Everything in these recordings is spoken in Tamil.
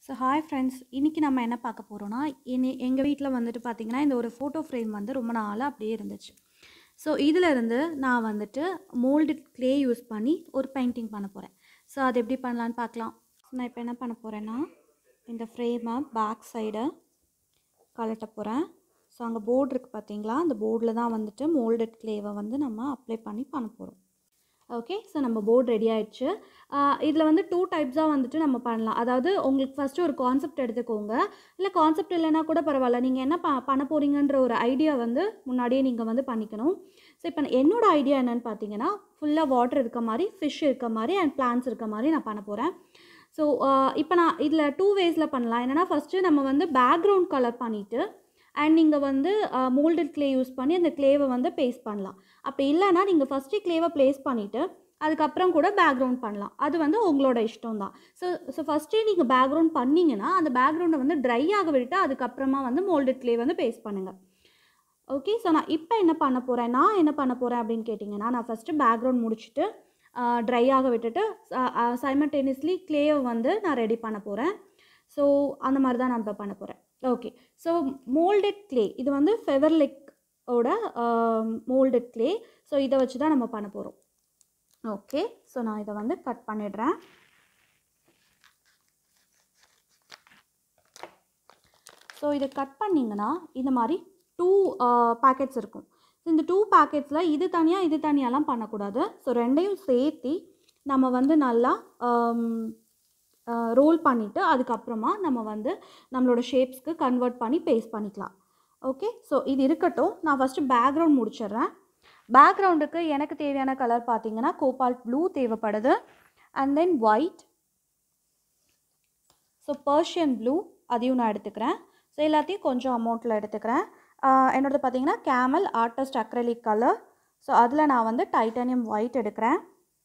ஸோ ஹாய் ஃப்ரெண்ட்ஸ் இன்றைக்கி நம்ம என்ன பார்க்க போகிறோன்னா இனி எங்கள் வீட்டில் வந்துட்டு பார்த்திங்கன்னா இந்த ஒரு ஃபோட்டோ ஃப்ரேம் வந்து ரொம்ப நாளாக அப்படியே இருந்துச்சு ஸோ இதிலிருந்து நான் வந்துட்டு மோல்டு க்ளே யூஸ் பண்ணி ஒரு பெயிண்டிங் பண்ண போகிறேன் ஸோ அது எப்படி பண்ணலான்னு பார்க்கலாம் ஸோ நான் இப்போ என்ன பண்ண போகிறேன்னா இந்த ஃப்ரேமை பேக் சைடை கலட்ட போகிறேன் ஸோ அங்கே போர்டு இருக்குது பார்த்தீங்களா அந்த போர்டில் தான் வந்துட்டு மோல்டட் க்ளேவை வந்து நம்ம அப்ளை பண்ணி பண்ண போகிறோம் ஓகே ஸோ நம்ம போர்டு ரெடி ஆயிடுச்சு இதில் வந்து டூ டைப்ஸாக வந்துட்டு நம்ம பண்ணலாம் அதாவது உங்களுக்கு ஃபஸ்ட்டு ஒரு கான்செப்ட் எடுத்துக்கோங்க இல்லை கான்செப்ட் இல்லைனா கூட பரவாயில்ல நீங்கள் என்ன ப பண்ண போகிறீங்கன்ற ஒரு ஐடியா வந்து முன்னாடியே நீங்கள் வந்து பண்ணிக்கணும் ஸோ இப்போ என்னோட ஐடியா என்னென்னு பார்த்தீங்கன்னா ஃபுல்லாக வாட்டர் இருக்க மாதிரி ஃபிஷ் இருக்க மாதிரி அண்ட் பிளான்ஸ் இருக்க மாதிரி நான் பண்ண போகிறேன் ஸோ இப்போ நான் இதில் டூ வேஸில் பண்ணலாம் என்னென்னா ஃபஸ்ட்டு நம்ம வந்து பேக்ரவுண்ட் கலர் பண்ணிவிட்டு அண்ட் நீங்கள் வந்து மோல்டட் க்ளே யூஸ் பண்ணி அந்த க்ளேவை வந்து பேஸ்ட் பண்ணலாம் அப்படி இல்லைன்னா நீங்கள் ஃபஸ்ட்டு க்ளேவை ப்ளேஸ் பண்ணிவிட்டு அதுக்கப்புறம் கூட பேக்ரவுண்ட் பண்ணலாம் அது வந்து உங்களோட இஷ்டம் தான் ஸோ ஸோ ஃபஸ்ட்டே நீங்கள் பேக்ரவுண்ட் பண்ணிங்கன்னா அந்த பேக்ரவுண்டை வந்து ட்ரை ஆக விட்டு அதுக்கப்புறமா வந்து மோல்டட் க்ளே வந்து பேஸ்ட் பண்ணுங்கள் ஓகே ஸோ நான் இப்போ என்ன பண்ண போகிறேன் நான் என்ன பண்ண போகிறேன் அப்படின்னு கேட்டிங்கன்னா நான் ஃபஸ்ட்டு பேக்ரவுண்ட் முடிச்சுட்டு ட்ரை ஆக விட்டுட்டு சைமல்டேனியஸ்லி க்ளேவை வந்து நான் ரெடி பண்ண போகிறேன் ஸோ அந்த மாதிரி தான் நான் இப்போ பண்ண போகிறேன் ஓகே ஸோ மோல்டட் க்ளே இது வந்து ஃபெவர்லிக் ஓட மோல்டட் க்ளே ஸோ இதை வச்சு தான் நம்ம பண்ண போகிறோம் ஓகே ஸோ நான் இதை வந்து கட் பண்ணிடுறேன் ஸோ இதை கட் பண்ணிங்கன்னா இந்த மாதிரி டூ பேக்கெட்ஸ் இருக்கும் இந்த டூ பேக்கெட்ஸில் இது தனியாக இது தனியாலாம் பண்ணக்கூடாது ஸோ ரெண்டையும் சேர்த்தி நம்ம வந்து நல்லா ரோல் பண்ணிவிட்டு அதுக்கப்புறமா நம்ம வந்து நம்மளோட ஷேப்ஸ்க்கு கன்வெர்ட் பண்ணி பேஸ்ட் பண்ணிக்கலாம் ஓகே ஸோ இது இருக்கட்டும் நான் ஃபஸ்ட்டு பேக்ரவுண்ட் முடிச்சிடுறேன் பேக்ரவுண்டுக்கு எனக்கு தேவையான கலர் பார்த்தீங்கன்னா கோபால்ட் ப்ளூ தேவைப்படுது and then white so Persian blue அதையும் நான் எடுத்துக்கிறேன் ஸோ எல்லாத்தையும் கொஞ்சம் அமௌண்ட்டில் எடுத்துக்கிறேன் என்னோடது பார்த்தீங்கன்னா Camel artist acrylic colour so அதில் நான் வந்து டைட்டானியம் ஒயிட் எடுக்கிறேன்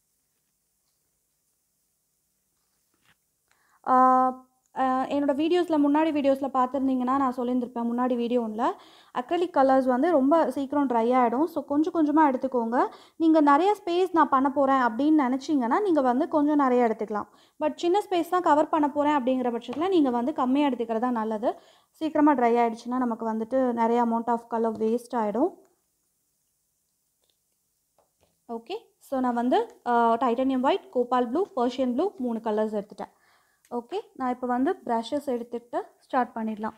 என்னோடய வீடியோஸில் முன்னாடி வீடியோஸில் பார்த்துருந்தீங்கன்னா நான் சொல்லியிருந்திருப்பேன் முன்னாடி வீடியோவில் அக்ரலிக் கலர்ஸ் வந்து ரொம்ப சீக்கிரம் ட்ரை ஆகிடும் ஸோ கொஞ்சம் கொஞ்சமாக எடுத்துக்கோங்க நீங்கள் நிறைய ஸ்பேஸ் நான் பண்ண போகிறேன் அப்படின்னு நினச்சிங்கன்னா நீங்கள் வந்து கொஞ்சம் நிறைய எடுத்துக்கலாம் பட் சின்ன ஸ்பேஸ் தான் கவர் பண்ண போகிறேன் அப்படிங்கிற பட்சத்தில் நீங்கள் வந்து கம்மியாக எடுத்துக்கிறது தான் நல்லது சீக்கிரமாக ட்ரை ஆகிடுச்சுன்னா நமக்கு வந்துட்டு நிறைய அமௌண்ட் ஆஃப் கலர் வேஸ்ட் ஆகிடும் ஓகே ஸோ நான் வந்து titanium white cobalt blue Persian blue மூணு கலர்ஸ் எடுத்துட்டேன் ஓகே நான் இப்போ வந்து ப்ரஷஸ் எடுத்துகிட்டு ஸ்டார்ட் பண்ணிடலாம்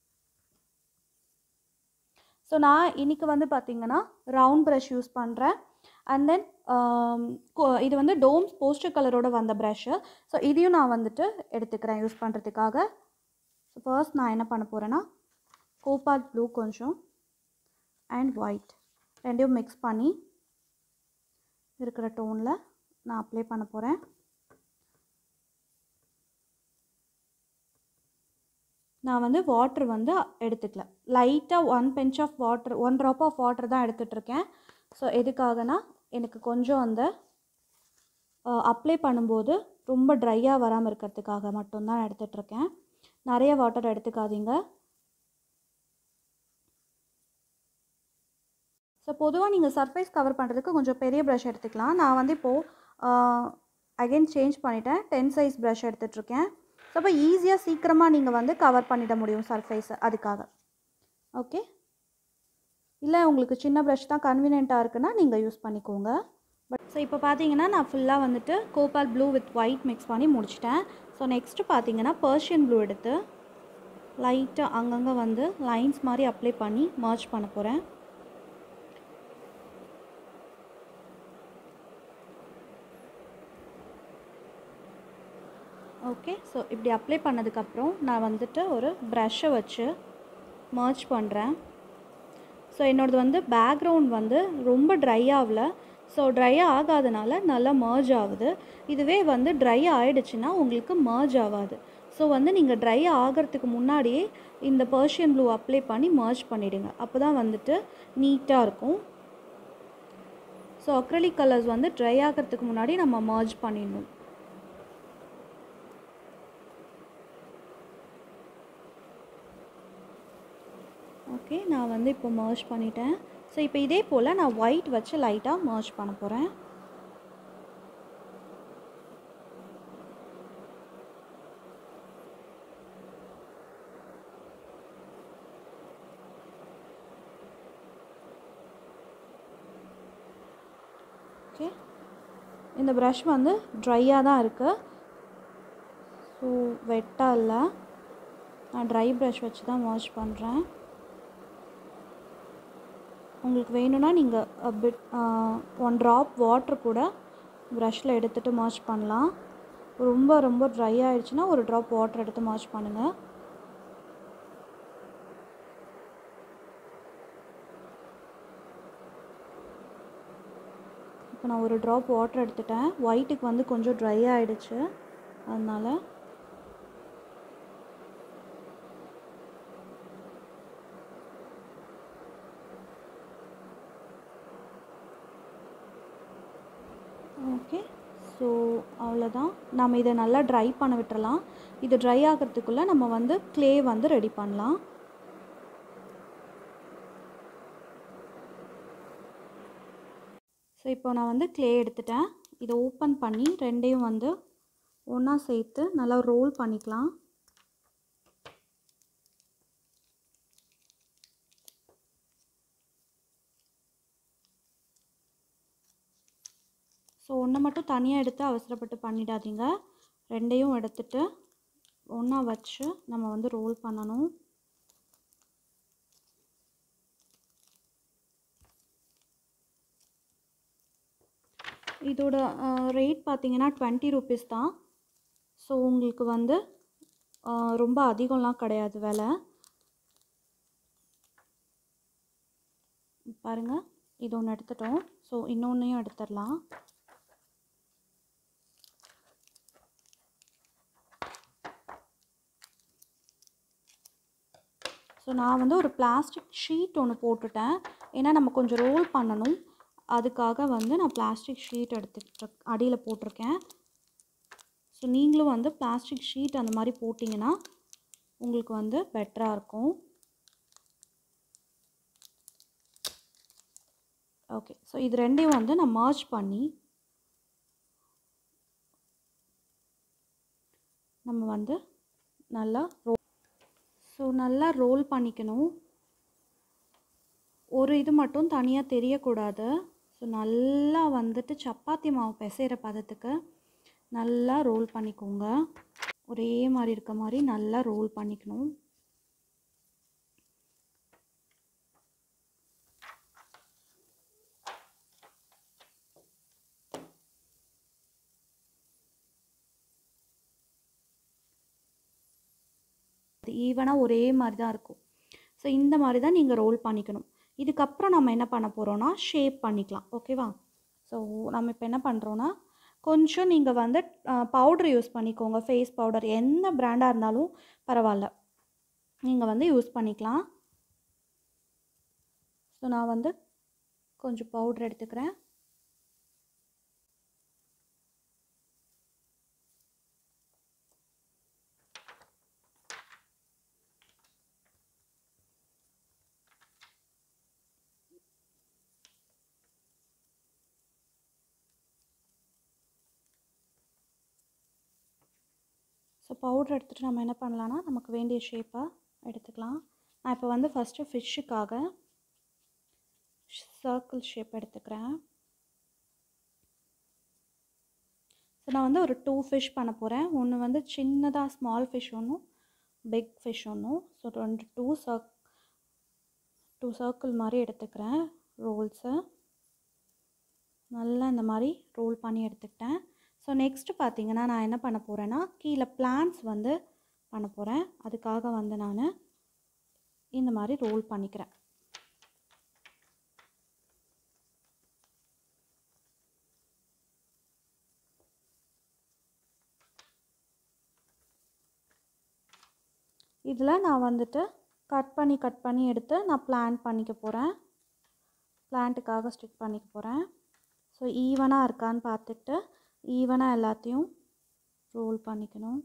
ஸோ நான் இன்றைக்கி வந்து பார்த்திங்கன்னா ரவுண்ட் ப்ரஷ் யூஸ் பண்ணுறேன் அண்ட் தென் இது வந்து டோம்ஸ் போஸ்டர் கலரோட வந்த ப்ரஷ்ஷு ஸோ இதையும் நான் வந்துட்டு எடுத்துக்கிறேன் யூஸ் பண்ணுறதுக்காக ஸோ ஃபர்ஸ்ட் நான் என்ன பண்ண போகிறேன்னா கோபால் ப்ளூ கொஞ்சம் அண்ட் ஒயிட் ரெண்டையும் மிக்ஸ் பண்ணி இருக்கிற டோனில் நான் அப்ளை பண்ண போகிறேன் நான் வந்து வாட்ரு வந்து எடுத்துக்கல லைட்டாக one pinch of water one drop of water தான் எடுத்துகிட்ருக்கேன் ஸோ எதுக்காகனா எனக்கு கொஞ்சம் அந்த அப்ளை பண்ணும்போது ரொம்ப ட்ரையாக வராமல் இருக்கிறதுக்காக மட்டும்தான் எடுத்துகிட்ருக்கேன் நிறைய வாட்டர் எடுத்துக்காதீங்க ஸோ பொதுவாக நீங்கள் சர்ஃபேஸ் கவர் பண்ணுறதுக்கு கொஞ்சம் பெரிய ப்ரஷ் எடுத்துக்கலாம் நான் வந்து இப்போது அகெயின் சேஞ்ச் பண்ணிட்டேன் டென் சைஸ் ப்ரஷ் எடுத்துகிட்ருக்கேன் ஸோ அப்போ ஈஸியாக சீக்கிரமாக நீங்கள் வந்து கவர் பண்ணிட முடியும் சர்ஃபேஸை அதுக்காக ஓகே இல்லை உங்களுக்கு சின்ன ப்ரஷ் தான் கன்வீனியண்ட்டாக இருக்குன்னா நீங்கள் யூஸ் பண்ணிக்கோங்க பட் ஸோ இப்போ பார்த்தீங்கன்னா நான் ஃபுல்லாக வந்துட்டு cobalt blue with white mix பண்ணி முடிச்சிட்டேன் ஸோ நெக்ஸ்ட்டு பார்த்தீங்கன்னா பர்ஷியன் ப்ளூ எடுத்து லைட்டாக அங்கங்கே வந்து லைன்ஸ் மாதிரி அப்ளை பண்ணி மர்ச் பண்ண போகிறேன் ஓகே ஸோ இப்படி அப்ளை பண்ணதுக்கப்புறம் நான் வந்துட்டு ஒரு ப்ரஷ்ஷை வச்சு மர்ச் பண்ணுறேன் ஸோ என்னோடது வந்து பேக்ரவுண்ட் வந்து ரொம்ப ட்ரை ஆகல ஸோ ட்ரை ஆகாதனால நல்லா மர்ஜ் ஆகுது இதுவே வந்து ட்ரை ஆகிடுச்சுன்னா உங்களுக்கு மர்ஜ் ஆகாது ஸோ வந்து நீங்கள் ட்ரை ஆகிறதுக்கு முன்னாடியே இந்த பர்ஷியன் ப்ளூ அப்ளை பண்ணி மர்ஜ் பண்ணிவிடுங்க அப்போ தான் வந்துட்டு நீட்டாக இருக்கும் ஸோ அக்ரலிக் கலர்ஸ் வந்து ட்ரை ஆகிறதுக்கு முன்னாடி நம்ம மர்ஜ் பண்ணிடணும் ஓகே நான் வந்து இப்போ மர்ஜ் பண்ணிட்டேன் ஸோ இப்போ இதே போல் நான் ஒயிட் வச்சு லைட்டாக மர்ஜ் பண்ண போகிறேன் ஓகே இந்த ப்ரஷ் வந்து ட்ரையாக தான் இருக்குது ஸோ வெட்டாக இல்லை நான் ட்ரை ப்ரஷ் வச்சு தான் வாஷ் பண்ணுறேன் உங்களுக்கு வேணும்னா நீங்கள் பிட் ஒன் ட்ராப் வாட்டர் கூட ப்ரஷில் எடுத்துகிட்டு வாஷ் பண்ணலாம் ரொம்ப ரொம்ப ட்ரை ஆகிடுச்சுன்னா ஒரு ட்ராப் வாட்டர் எடுத்து வாஷ் பண்ணுங்கள் இப்போ நான் ஒரு ட்ராப் வாட்டர் எடுத்துட்டேன் ஒயிட்டுக்கு வந்து கொஞ்சம் ட்ரை ஆகிடுச்சு அதனால் ஓகே ஸோ அவ்வளோதான் நம்ம இதை நல்லா ட்ரை பண்ண விட்டுறலாம் இது ட்ரை ஆகிறதுக்குள்ளே நம்ம வந்து க்ளே வந்து ரெடி பண்ணலாம் ஸோ இப்போ நான் வந்து க்ளே எடுத்துட்டேன் இதை ஓப்பன் பண்ணி ரெண்டையும் வந்து ஒன்றா சேர்த்து நல்லா ரோல் பண்ணிக்கலாம் ஸோ ஒன்றை மட்டும் தனியாக எடுத்து அவசரப்பட்டு பண்ணிடாதீங்க ரெண்டையும் எடுத்துட்டு ஒன்றா வச்சு நம்ம வந்து ரோல் பண்ணணும் இதோட ரேட் பார்த்தீங்கன்னா டுவெண்ட்டி ருபீஸ் தான் ஸோ உங்களுக்கு வந்து அஹ், ரொம்ப அதிகம்லாம் கிடையாது விலை பாருங்கள் இது ஒன்று எடுத்துட்டோம் ஸோ இன்னொன்றையும் எடுத்துடலாம் ஸோ நான் வந்து ஒரு பிளாஸ்டிக் ஷீட் ஒன்று போட்டுட்டேன் ஏன்னா நம்ம கொஞ்சம் ரோல் பண்ணணும் அதுக்காக வந்து நான் பிளாஸ்டிக் ஷீட் எடுத்துக்கிட்டு அடியில் போட்டிருக்கேன் ஸோ நீங்களும் வந்து பிளாஸ்டிக் ஷீட் அந்த மாதிரி போட்டிங்கன்னா உங்களுக்கு வந்து பெட்டராக இருக்கும் ஓகே ஸோ இது ரெண்டையும் வந்து நான் மர்ஜ் பண்ணி நம்ம வந்து நல்லா ரோ ஸோ நல்லா ரோல் பண்ணிக்கணும் ஒரு இது மட்டும் தனியாக தெரியக்கூடாது ஸோ நல்லா வந்துட்டு சப்பாத்தி மாவு பிசைகிற பதத்துக்கு நல்லா ரோல் பண்ணிக்கோங்க ஒரே மாதிரி இருக்க மாதிரி நல்லா ரோல் பண்ணிக்கணும் அது ஈவனாக ஒரே மாதிரி தான் இருக்கும் ஸோ இந்த மாதிரி தான் நீங்கள் ரோல் பண்ணிக்கணும் இதுக்கப்புறம் நம்ம என்ன பண்ண போகிறோன்னா ஷேப் பண்ணிக்கலாம் ஓகேவா ஸோ நம்ம இப்போ என்ன பண்ணுறோன்னா கொஞ்சம் நீங்கள் வந்து பவுடர் யூஸ் பண்ணிக்கோங்க ஃபேஸ் பவுடர் எந்த பிராண்டாக இருந்தாலும் பரவாயில்ல நீங்கள் வந்து யூஸ் பண்ணிக்கலாம் ஸோ நான் வந்து கொஞ்சம் பவுடர் எடுத்துக்கிறேன் ஸோ பவுடர் எடுத்துகிட்டு நம்ம என்ன பண்ணலான்னா நமக்கு வேண்டிய ஷேப்பாக எடுத்துக்கலாம் நான் இப்போ வந்து ஃபஸ்ட்டு ஃபிஷ்ஷுக்காக சர்க்கிள் ஷேப் எடுத்துக்கிறேன் ஸோ நான் வந்து ஒரு டூ ஃபிஷ் பண்ண போகிறேன் ஒன்று வந்து சின்னதாக ஸ்மால் ஃபிஷ் ஒன்றும் பிக் ஃபிஷ் ஒன்றும் ஸோ ரெண்டு டூ சர்க் டூ சர்க்கிள் மாதிரி எடுத்துக்கிறேன் ரோல்ஸை நல்லா இந்த மாதிரி ரோல் பண்ணி எடுத்துக்கிட்டேன் ஸோ நெக்ஸ்ட்டு பார்த்தீங்கன்னா நான் என்ன பண்ண போகிறேன்னா கீழே பிளான்ஸ் வந்து பண்ண போகிறேன் அதுக்காக வந்து நான் இந்த மாதிரி ரோல் பண்ணிக்கிறேன் இதில் நான் வந்துட்டு கட் பண்ணி கட் பண்ணி எடுத்து நான் பிளான் பண்ணிக்க போகிறேன் பிளான்ட்டுக்காக ஸ்டிக் பண்ணிக்க போகிறேன் ஸோ ஈவனாக இருக்கான்னு பார்த்துட்டு ஈவனாக எல்லாத்தையும் ரோல் பண்ணிக்கணும்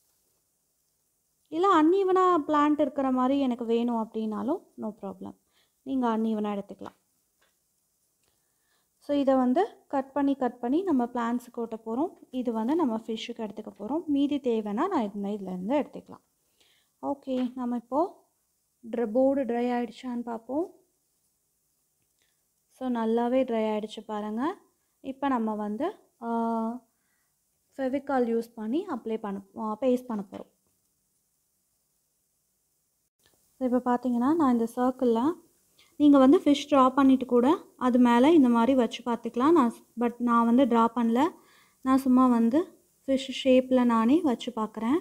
இல்லை அன்ஈவனாக பிளான்ட் இருக்கிற மாதிரி எனக்கு வேணும் அப்படின்னாலும் நோ ப்ராப்ளம் நீங்கள் அன்ஈவனாக எடுத்துக்கலாம் ஸோ இதை வந்து கட் பண்ணி கட் பண்ணி நம்ம பிளான்ஸுக்கு ஓட்ட போகிறோம் இது வந்து நம்ம ஃபிஷ்ஷுக்கு எடுத்துக்க போகிறோம் மீதி தேவைன்னா நான் இந்த இதுலேருந்து எடுத்துக்கலாம் ஓகே நம்ம இப்போது ட்ர போர்டு ட்ரை ஆகிடுச்சான்னு பார்ப்போம் ஸோ நல்லாவே ட்ரை ஆகிடுச்சு பாருங்கள் இப்போ நம்ம வந்து ஃபெவிகால் யூஸ் பண்ணி அப்ளை பண்ண பேஸ்ட் பண்ண போகிறோம் இப்போ பார்த்தீங்கன்னா நான் இந்த சர்க்கிளில் நீங்கள் வந்து ஃபிஷ் ட்ரா பண்ணிவிட்டு கூட அது மேலே இந்த மாதிரி வச்சு பார்த்துக்கலாம் நான் பட் நான் வந்து ட்ரா பண்ணல நான் சும்மா வந்து ஃபிஷ் ஷேப்பில் நானே வச்சு பார்க்குறேன்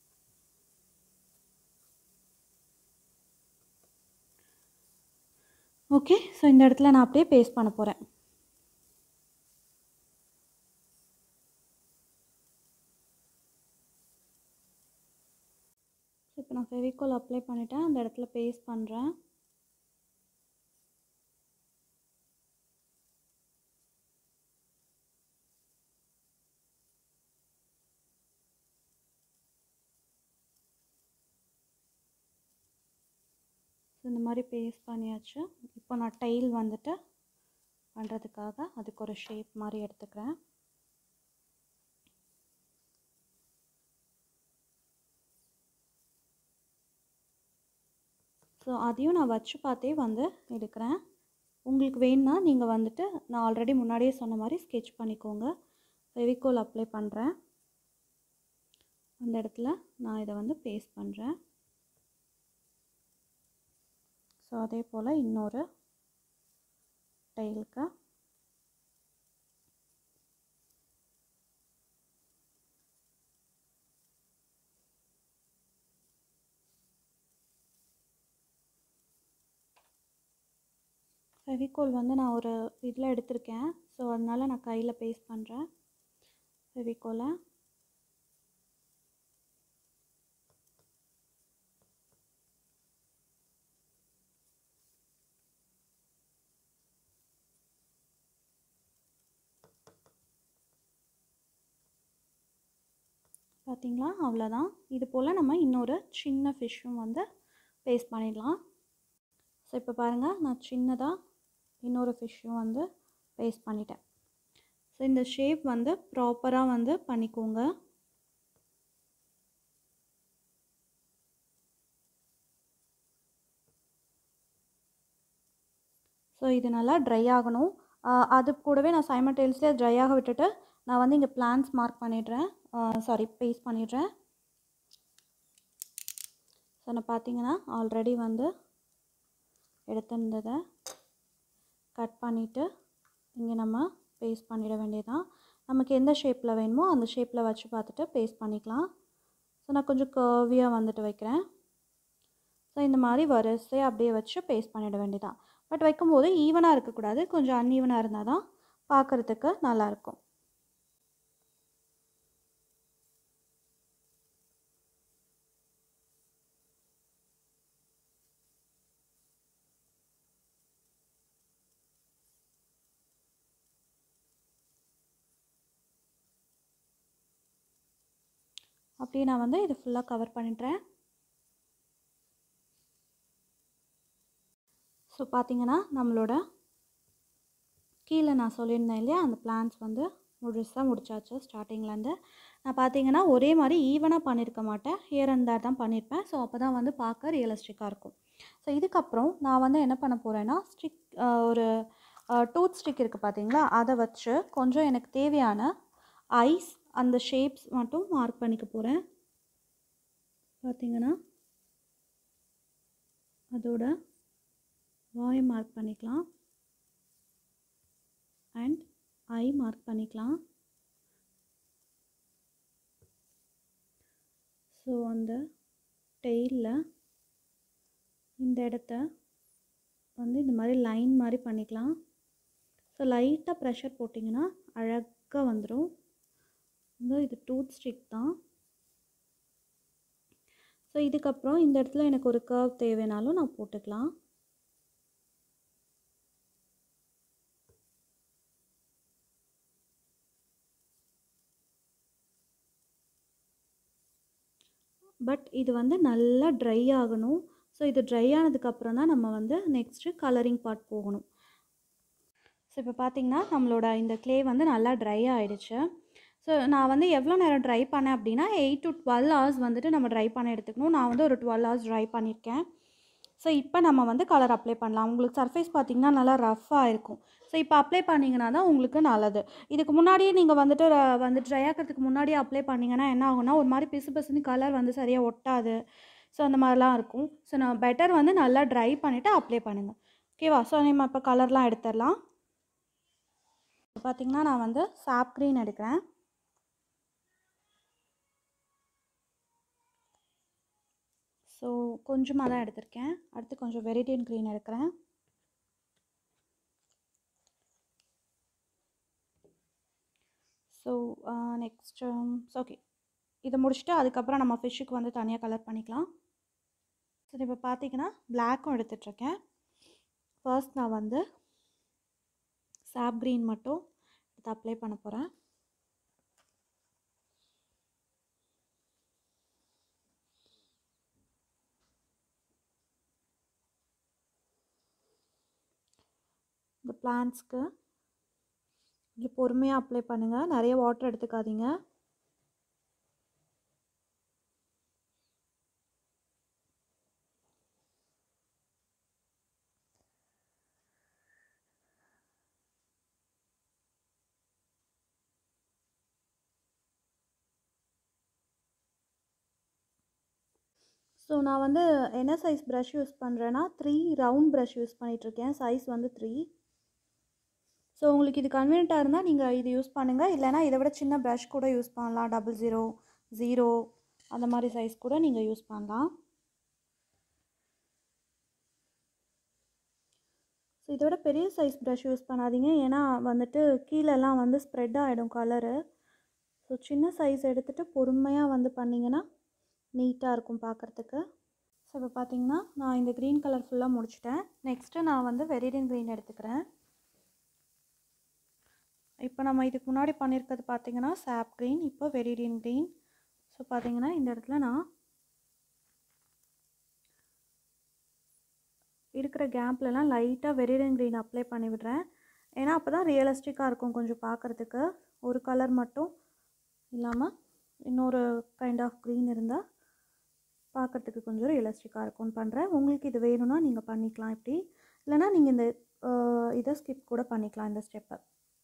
ஓகே ஸோ இந்த இடத்துல நான் அப்படியே பேஸ்ட் பண்ண போகிறேன் இப்போ நான் ஃபெவிகால் அப்ளை பண்ணிட்டேன் அந்த இடத்துல பேஸ்ட் பண்ணுறேன் ஸோ இந்த மாதிரி பேஸ்ட் பண்ணியாச்சு இப்போ நான் டைல் வந்துட்டு பண்ணுறதுக்காக அதுக்கு ஒரு ஷேப் மாதிரி எடுத்துக்கிறேன் ஸோ அதையும் நான் வச்சு பார்த்தே வந்து எடுக்கிறேன் உங்களுக்கு வேணும்னா நீங்கள் வந்துட்டு நான் ஆல்ரெடி முன்னாடியே சொன்ன மாதிரி ஸ்கெட்ச் பண்ணிக்கோங்க ஃபெவிகோல் அப்ளை பண்ணுறேன் அந்த இடத்துல நான் இதை வந்து பேஸ்ட் பண்ணுறேன் ஸோ அதே போல் இன்னொரு டைலுக்கு ஃபெவிகோல் வந்து நான் ஒரு இதில் எடுத்திருக்கேன் ஸோ அதனால் நான் கையில் பேஸ்ட் பண்ணுறேன் ஃபெவிகோலை பார்த்தீங்களா அவ்வளோதான் இது போல் நம்ம இன்னொரு சின்ன ஃபிஷ்ஷும் வந்து பேஸ்ட் பண்ணிடலாம் ஸோ இப்போ பாருங்கள் நான் சின்னதாக இன்னொரு ஃபிஷ்ஷும் வந்து பேஸ்ட் பண்ணிட்டேன் ஸோ இந்த ஷேப் வந்து ப்ராப்பராக வந்து பண்ணிக்கோங்க ஸோ இது நல்லா ட்ரை ஆகணும் ஆஹ் அது கூடவே நான் சைமல்டேனியஸ்லி ட்ரை ஆக விட்டுட்டு நான் வந்து இங்கே பிளான்ஸ் மார்க் பண்ணிடுறேன் சாரி பேஸ்ட் பண்ணிடுறேன் ஸோ நான் பார்த்தீங்கன்னா ஆல்ரெடி வந்து எடுத்திருந்ததை கட் பண்ணிவிட்டு இங்கே நம்ம பேஸ்ட் பண்ணிட வேண்டியதான் நமக்கு எந்த ஷேப்பில் வேணுமோ அந்த ஷேப்பில் வச்சு பார்த்துட்டு பேஸ்ட் பண்ணிக்கலாம் ஸோ நான் கொஞ்சம் கர்வியாக வந்துட்டு வைக்கிறேன் ஸோ இந்த மாதிரி வரிசையாக அப்படியே வச்சு பேஸ்ட் பண்ணிட வேண்டியதான் பட் வைக்கும்போது ஈவனாக இருக்கக்கூடாது கொஞ்சம் அன்ஈவனாக இருந்தால் தான் பார்க்குறதுக்கு நல்லாயிருக்கும் அப்படியே நான் வந்து இது ஃபுல்லாக கவர் பண்ணிடுறேன் ஸோ பார்த்தீங்கன்னா நம்மளோட கீழே நான் சொல்லியிருந்தேன் இல்லையா அந்த பிளான்ஸ் வந்து முழுசாக முடிச்சாச்சு ஸ்டார்டிங்லேருந்து நான் பார்த்தீங்கன்னா ஒரே மாதிரி ஈவனாக பண்ணியிருக்க மாட்டேன் ஹியர் அண்ட் தேர் தான் பண்ணியிருப்பேன் ஸோ அப்போ தான் வந்து பார்க்க ரியலிஸ்டிக்காக இருக்கும் ஸோ இதுக்கப்புறம் நான் வந்து என்ன பண்ண போகிறேன்னா ஸ்டிக் ஒரு டூத் ஸ்டிக் இருக்குது பார்த்தீங்களா அதை வச்சு கொஞ்சம் எனக்கு தேவையான ஐஸ் அந்த ஷேப்ஸ் மட்டும் மார்க் பண்ணிக்க போகிறேன் பார்த்தீங்கன்னா அதோட வாய் மார்க் பண்ணிக்கலாம் அண்ட் ஐ மார்க் பண்ணிக்கலாம் ஸோ அந்த டெய்லில் இந்த இடத்த வந்து இந்த மாதிரி லைன் மாதிரி பண்ணிக்கலாம் ஸோ லைட்டாக ப்ரெஷர் போட்டிங்கன்னா அழகாக வந்துடும் வந்து இது டூத் ஸ்டிக் தான் ஸோ இதுக்கப்புறம் இந்த இடத்துல எனக்கு ஒரு கர்வ் தேவைனாலும் நான் போட்டுக்கலாம் பட் இது வந்து நல்லா ட்ரை ஆகணும் ஸோ இது ட்ரை ஆனதுக்கப்புறம் தான் நம்ம வந்து நெக்ஸ்ட்டு கலரிங் பார்ட் போகணும் ஸோ இப்போ பார்த்தீங்கன்னா நம்மளோட இந்த க்ளே வந்து நல்லா ட்ரை ஆகிடுச்சு ஸோ நான் வந்து எவ்வளோ நேரம் ட்ரை பண்ணேன் அப்படின்னா எயிட் டு டுவெல் ஹவர்ஸ் வந்துட்டு நம்ம ட்ரை பண்ண எடுத்துக்கணும் நான் வந்து ஒரு டுவெல் ஹவர்ஸ் ட்ரை பண்ணியிருக்கேன் ஸோ இப்போ நம்ம வந்து கலர் அப்ளை பண்ணலாம் உங்களுக்கு சர்ஃபேஸ் பார்த்தீங்கன்னா நல்லா ரஃப்பாக இருக்கும் ஸோ இப்போ அப்ளை பண்ணிங்கன்னா தான் உங்களுக்கு நல்லது இதுக்கு முன்னாடியே நீங்கள் வந்துட்டு ர- வந்து ட்ரை ஆக்கிறதுக்கு முன்னாடியே அப்ளை பண்ணிங்கன்னா என்ன ஆகும்னா ஒரு மாதிரி பிசு பிசுன்னு கலர் வந்து சரியாக ஒட்டாது ஸோ அந்த மாதிரிலாம் இருக்கும் ஸோ நான் பெட்டர் வந்து நல்லா ட்ரை பண்ணிவிட்டு அப்ளை பண்ணுங்கள் ஓகேவா ஸோ நம்ம இப்போ கலர்லாம் எடுத்துடலாம் இப்போ பார்த்தீங்கன்னா நான் வந்து சாப் க்ரீன் எடுக்கிறேன் ஸோ கொஞ்சமாக தான் எடுத்திருக்கேன் அடுத்து கொஞ்சம் வெரிடியன் க்ரீன் எடுக்கிறேன் ஸோ நெக்ஸ்ட்டு ஓகே இதை முடிச்சுட்டு அதுக்கப்புறம் நம்ம ஃபிஷ்ஷுக்கு வந்து தனியாக கலர் பண்ணிக்கலாம் ஸோ இப்போ பார்த்தீங்கன்னா பிளாக்கும் எடுத்துட்ருக்கேன் ஃபர்ஸ்ட் நான் வந்து சாப் க்ரீன் மட்டும் எடுத்து அப்ளை பண்ண போகிறேன் இந்த பிளான்ட்ஸ்க்கு கொஞ்சம் பொறுமையாக அப்ளை பண்ணுங்கள் நிறைய வாட்டர் எடுத்துக்காதீங்க ஸோ நான் வந்து என்ன சைஸ் ப்ரஷ் யூஸ் பண்ணுறேன்னா த்ரீ ரவுண்ட் ப்ரஷ் யூஸ் பண்ணிகிட்ருக்கேன் சைஸ் வந்து த்ரீ ஸோ உங்களுக்கு இது கன்வீனியண்ட்டாக இருந்தால் நீங்கள் இது யூஸ் பண்ணுங்கள் இல்லைனா இதை விட சின்ன ப்ரஷ் கூட யூஸ் பண்ணலாம் டபுள் ஜீரோ ஜீரோ அந்த மாதிரி சைஸ் கூட நீங்கள் யூஸ் பண்ணலாம் ஸோ இதை விட பெரிய சைஸ் ப்ரஷ் யூஸ் பண்ணாதீங்க ஏன்னா வந்துட்டு கீழெல்லாம் வந்து ஸ்ப்ரெட் ஆகிடும் கலரு ஸோ சின்ன சைஸ் எடுத்துகிட்டு பொறுமையாக வந்து பண்ணிங்கன்னா நீட்டாக இருக்கும் பார்க்குறதுக்கு ஸோ இப்போ பார்த்தீங்கன்னா நான் இந்த க்ரீன் கலர் ஃபுல்லாக முடிச்சிட்டேன் நெக்ஸ்ட்டு நான் வந்து வெரிடியன் க்ரீன் எடுத்துக்கிறேன் இப்போ நம்ம இதுக்கு முன்னாடி பண்ணியிருக்கிறது பார்த்தீங்கன்னா சாப் க்ரீன் இப்போ வெரிடியன் க்ரீன் ஸோ பார்த்தீங்கன்னா இந்த இடத்துல நான் இருக்கிற கேப்லலாம் லைட்டாக வெரிடியன் க்ரீன் அப்ளை பண்ணி விடுறேன் ஏன்னா அப்போ தான் ரியலிஸ்டிக்காக இருக்கும் கொஞ்சம் பார்க்குறதுக்கு ஒரு கலர் மட்டும் இல்லாமல் இன்னொரு கைண்ட் ஆஃப் க்ரீன் இருந்தால் பார்க்குறதுக்கு கொஞ்சம் ரியலிஸ்டிக்காக இருக்கும்னு பண்ணுறேன் உங்களுக்கு இது வேணும்னா நீங்கள் பண்ணிக்கலாம் இப்படி இல்லைனா நீங்கள் இந்த அஹ், இதை ஸ்கிப் கூட பண்ணிக்கலாம் இந்த ஸ்டெப்பை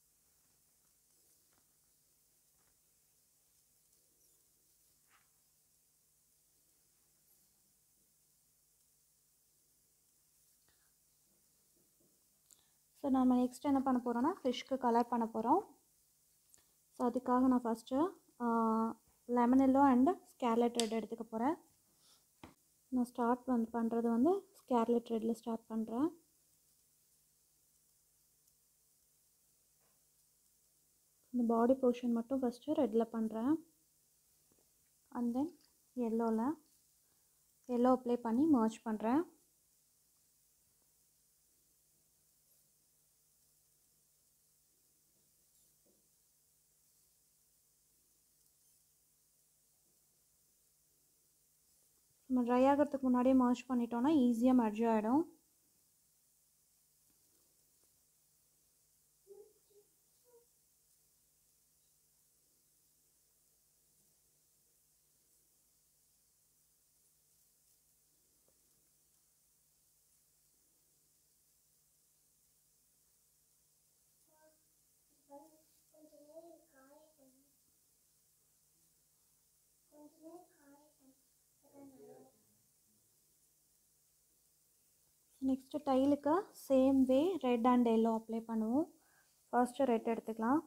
ஸோ நம்ம நெக்ஸ்ட் என்ன பண்ண போகிறோன்னா ஃபிஷ்க்கு கலர் பண்ண போகிறோம் ஸோ அதுக்காக நான் first lemon yellow and scarlet red எடுத்துக்க போகிறேன் நான் ஸ்டார்ட் வந்து பண்ணுறது வந்து ஸ்கேர்லெட் ரெட்டில் ஸ்டார்ட் பண்ணுறேன் இந்த பாடி போர்ஷன் மட்டும் ஃபஸ்ட்டு ரெட்டில் பண்ணுறேன் அண்ட் தென் எல்லோவில் எல்லோ அப்ளை பண்ணி மர்ஜ் பண்ணுறேன் நம்ம ட்ரை ஆகிறதுக்கு முன்னாடியே மர்ஜ் பண்ணிட்டோம்னா ஈஸியாக மர்ஜ் ஆகிடும் நெக்ஸ்ட்டு டைலுக்கு same way red and yellow apply பண்ணுவோம் ஃபர்ஸ்ட்டு ரெட் எடுத்துக்கலாம்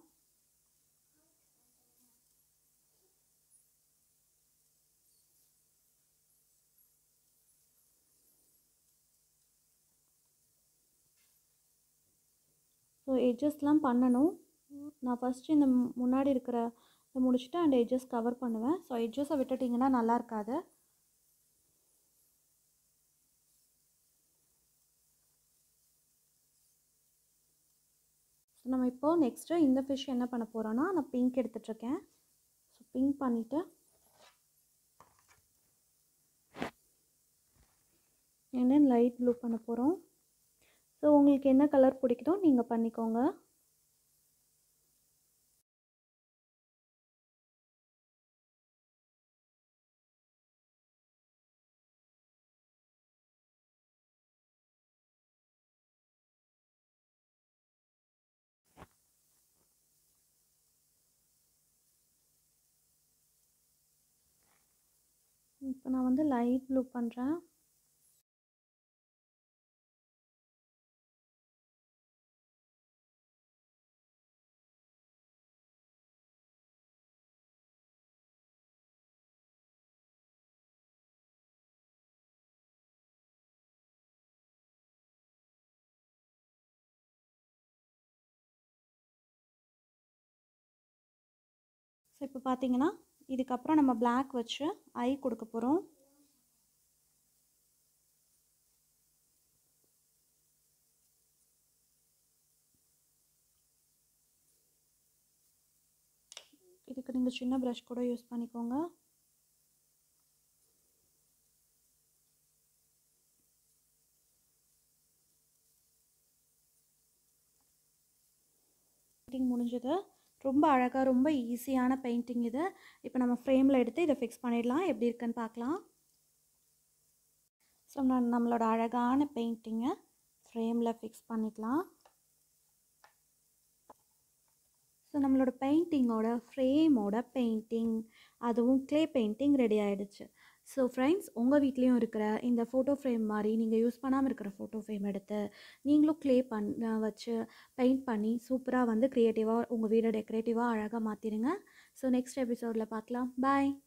ஸோ எட்ஜஸ்லாம் பண்ணணும் நான் ஃபஸ்ட்டு இந்த மு- முன்னாடி இருக்கிற இதை முடிச்சுட்டு அண்ட் எட்ஜஸ் கவர் பண்ணுவேன் ஸோ எட்ஜஸை விட்டுட்டிங்கன்னா நல்லா இருக்காது ஸோ நம்ம இப்போது நெக்ஸ்ட்டு இந்த ஃபிஷ் என்ன பண்ண போகிறோன்னா நான் பிங்க் எடுத்துட்ருக்கேன் ஸோ பிங்க் பண்ணிவிட்டு and then லைட் ப்ளூ பண்ண போகிறோம் ஸோ உங்களுக்கு என்ன கலர் பிடிக்குதோ நீங்கள் பண்ணிக்கோங்க இப்போ நான் வந்து லைட் ப்ளூ பண்ணுறேன் ஸோ இப்போ பார்த்தீங்கன்னா இதுக்கப்புறம் நம்ம Black வச்சு ஐ கொடுக்க போகிறோம் இதுக்கு நீங்கள் சின்ன ப்ரஷ் கூட யூஸ் பண்ணிக்கோங்க பெயிண்டிங் முடிஞ்சது ரொம்ப அழகாக ரொம்ப ஈஸியான பெயிண்டிங் இது இப்போ நம்ம ஃப்ரேமில் எடுத்து இதை ஃபிக்ஸ் பண்ணிடலாம் எப்படி இருக்குன்னு பார்க்கலாம் ஸோ நான் நம்மளோட அழகான பெயிண்டிங்கை ஃப்ரேமில் ஃபிக்ஸ் பண்ணிக்கலாம் ஸோ நம்மளோட பெயிண்டிங்கோட ஃப்ரேமோட பெயிண்டிங் அதுவும் க்ளே பெயிண்டிங் ரெடி ஆகிடுச்சு ஸோ ஃப்ரெண்ட்ஸ் உங்கள் வீட்லேயும் இருக்கிற இந்த ஃபோட்டோ ஃப்ரேம் மாதிரி நீங்கள் யூஸ் பண்ணாமல் இருக்கிற ஃபோட்டோ ஃப்ரேம் எடுத்து நீங்களும் க்ளே பண்ண வச்சு பெயிண்ட் பண்ணி சூப்பராக வந்து க்ரியேட்டிவாக உங்கள் வீடை டெக்கரேட்டிவாக அழகாக மாற்றிடுங்க ஸோ நெக்ஸ்ட் எபிசோடில் பார்க்கலாம் பாய்